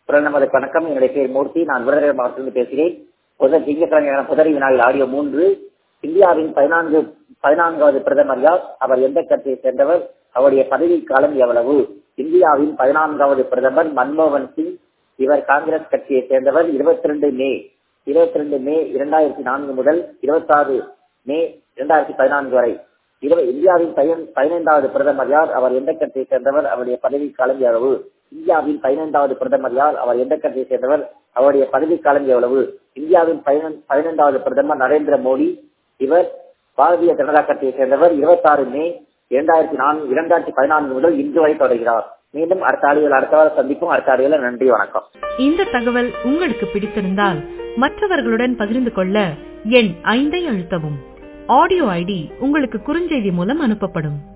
குரல் நமது வணக்கம் என்னுடைய பேர் மூர்த்தி நான் விருதுநகர் மாவட்டத்திலிருந்து பேசுகிறேன் முதல் திங்கட்கிழமையான புதறி வினாவில் ஆடியோ மூன்று இந்தியாவின் பதினான்கு பதினான்காவது பிரதமர் யார் அவர் எந்த கட்சியை சேர்ந்தவர் அவருடைய பதவி காலம் எவ்வளவு இந்தியாவின் பதினான்காவது பிரதமர் மன்மோகன் சிங் இவர் காங்கிரஸ் கட்சியை சேர்ந்தவர் இருபத்தி ரெண்டு மே இருபத்தி ரெண்டு மே இரண்டாயிரத்தி நான்கு முதல் இருபத்தாறு மே இரண்டாயிரத்தி பதினான்கு வரை இருபது இந்தியாவின் பயன் பதினைந்தாவது பிரதமர் யார் அவர் எந்த கட்சியை சேர்ந்தவர் அவருடைய பதவி காலம் எவ்வளவு இந்தியாவின் பதினைந்தாவது பிரதமர் யார் அவர் எந்த கட்சியை சேர்ந்தவர் அவருடைய பதவி காலம் எவ்வளவு இந்தியாவின் பதினைந்தாவது பிரதமர் நரேந்திர மோடி இவர் பாரதிய ஜனதா கட்சியை சேர்ந்தவர் இருபத்தாறு மே இரண்டாயிரத்தி நான்கு இரண்டாயிரத்தி பதினான்கு முதல் இன்று வரை தொடர்கிறார் மீண்டும் அடுத்த ஆடியோவில் அடுத்த வாரம் சந்திப்போம் அடுத்த ஆடியோவில் நன்றி வணக்கம் இந்த தகவல் உங்களுக்கு பிடித்திருந்தால் மற்றவர்களுடன் பகிர்ந்து கொள்ள எண் ஐந்தை அழுத்தவும் ஆடியோ ஐடி உங்களுக்கு குறுஞ்செய்தி மூலம் அனுப்பப்படும்